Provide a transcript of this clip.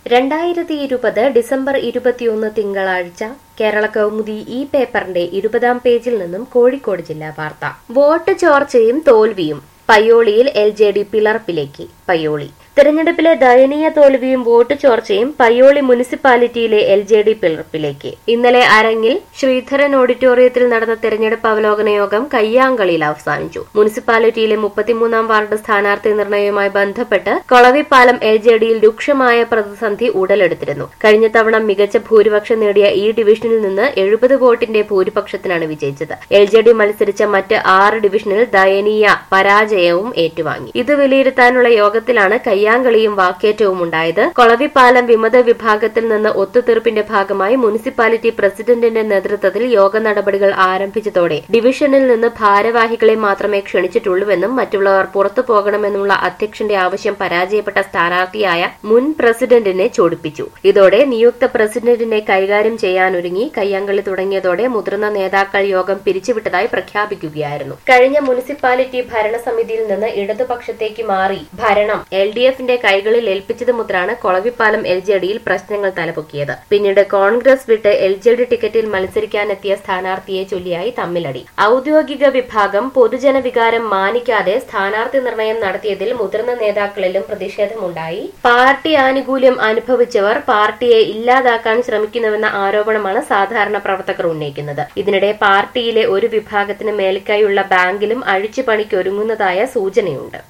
രണ്ടായിരത്തി ഇരുപത് ഡിസംബർ ഇരുപത്തിയൊന്ന് തിങ്കളാഴ്ച കേരള കൗമുദി ഈ പേപ്പറിന്റെ ഇരുപതാം പേജിൽ നിന്നും കോഴിക്കോട് ജില്ലാ വാർത്ത വോട്ട് ചോർച്ചയും തോൽവിയും പയ്യോളിയിൽ എൽ ജെ ഡി പിളർപ്പിലേക്ക് പയ്യോളി തെരഞ്ഞെടുപ്പിലെ ദയനീയ തോൽവിയും വോട്ട് ചോർച്ചയും പയ്യോളി മുനിസിപ്പാലിറ്റിയിലെ എൽ ജെ ഡി പിളർപ്പിലേക്ക് ഇന്നലെ അരങ്ങിൽ ശ്രീധരൻ ഓഡിറ്റോറിയത്തിൽ നടന്ന തെരഞ്ഞെടുപ്പ് അവലോകന യോഗം കയ്യാങ്കളിയിൽ അവസാനിച്ചു മുനിസിപ്പാലിറ്റിയിലെ മുപ്പത്തിമൂന്നാം വാർഡ് സ്ഥാനാർത്ഥി നിർണയവുമായി ബന്ധപ്പെട്ട് കൊളവിപ്പാലം എൽ ജെ ഡിയിൽ രൂക്ഷമായ പ്രതിസന്ധി ഉടലെടുത്തിരുന്നു കഴിഞ്ഞ തവണ മികച്ച ഭൂരിപക്ഷം നേടിയ ഈ ഡിവിഷനിൽ നിന്ന് എഴുപത് വോട്ടിന്റെ ഭൂരിപക്ഷത്തിനാണ് വിജയിച്ചത് എൽ ജെ ഡി മത്സരിച്ച മറ്റ് ആറ് ഡിവിഷനിൽ ദയനീയ പരാജയവും ഏറ്റുവാങ്ങി ഇത് വിലയിരുത്താനുള്ള യോഗത്തിലാണ് കയ്യാങ്കളിയും വാക്കേറ്റവും ഉണ്ടായത് കൊളവിപ്പാലം വിമത വിഭാഗത്തിൽ നിന്ന് ഒത്തുതീർപ്പിന്റെ ഭാഗമായി മുനിസിപ്പാലിറ്റി പ്രസിഡന്റിന്റെ നേതൃത്വത്തിൽ യോഗ നടപടികൾ ആരംഭിച്ചതോടെ ഡിവിഷനിൽ നിന്ന് ഭാരവാഹികളെ മാത്രമേ ക്ഷണിച്ചിട്ടുള്ളൂവെന്നും മറ്റുള്ളവർ പുറത്തു പോകണമെന്നുള്ള അധ്യക്ഷന്റെ ആവശ്യം പരാജയപ്പെട്ട സ്ഥാനാർത്ഥിയായ മുൻ പ്രസിഡന്റിനെ ചോടിപ്പിച്ചു ഇതോടെ നിയുക്ത പ്രസിഡന്റിനെ കൈകാര്യം ചെയ്യാനൊരുങ്ങി കയ്യാങ്കളി തുടങ്ങിയതോടെ മുതിർന്ന നേതാക്കൾ യോഗം പിരിച്ചുവിട്ടതായി പ്രഖ്യാപിക്കുകയായിരുന്നു കഴിഞ്ഞ മുനിസിപ്പാലിറ്റി ഭരണസമിതിയിൽ നിന്ന് ഇടതുപക്ഷത്തേക്ക് മാറി ഭരണം എൽ ഡി എഫിന്റെ കൈകളിൽ ഏൽപ്പിച്ചത് മുതലാണ് കൊളവിപ്പാലം എൽ ജെ ഡിയിൽ പ്രശ്നങ്ങൾ തലപൊക്കിയത് പിന്നീട് കോൺഗ്രസ് വിട്ട് എൽ ജെ ഡി ടിക്കറ്റിൽ മത്സരിക്കാനെത്തിയ സ്ഥാനാർത്ഥിയെ ചൊല്ലിയായി തമ്മിലടി ഔദ്യോഗിക വിഭാഗം പൊതുജന വികാരം മാനിക്കാതെ സ്ഥാനാർത്ഥി നിർണയം നടത്തിയതിൽ മുതിർന്ന നേതാക്കളിലും പ്രതിഷേധമുണ്ടായി പാർട്ടി ആനുകൂല്യം അനുഭവിച്ചവർ പാർട്ടിയെ ഇല്ലാതാക്കാൻ ശ്രമിക്കുന്നുവെന്ന ആരോപണമാണ് സാധാരണ പ്രവർത്തകർ ഉന്നയിക്കുന്നത് ഇതിനിടെ പാർട്ടിയിലെ ഒരു വിഭാഗത്തിന് മേൽക്കൈയുള്ള ബാങ്കിലും അഴിച്ചുപണിക്കൊരുങ്ങുന്നതായ സൂചനയുണ്ട്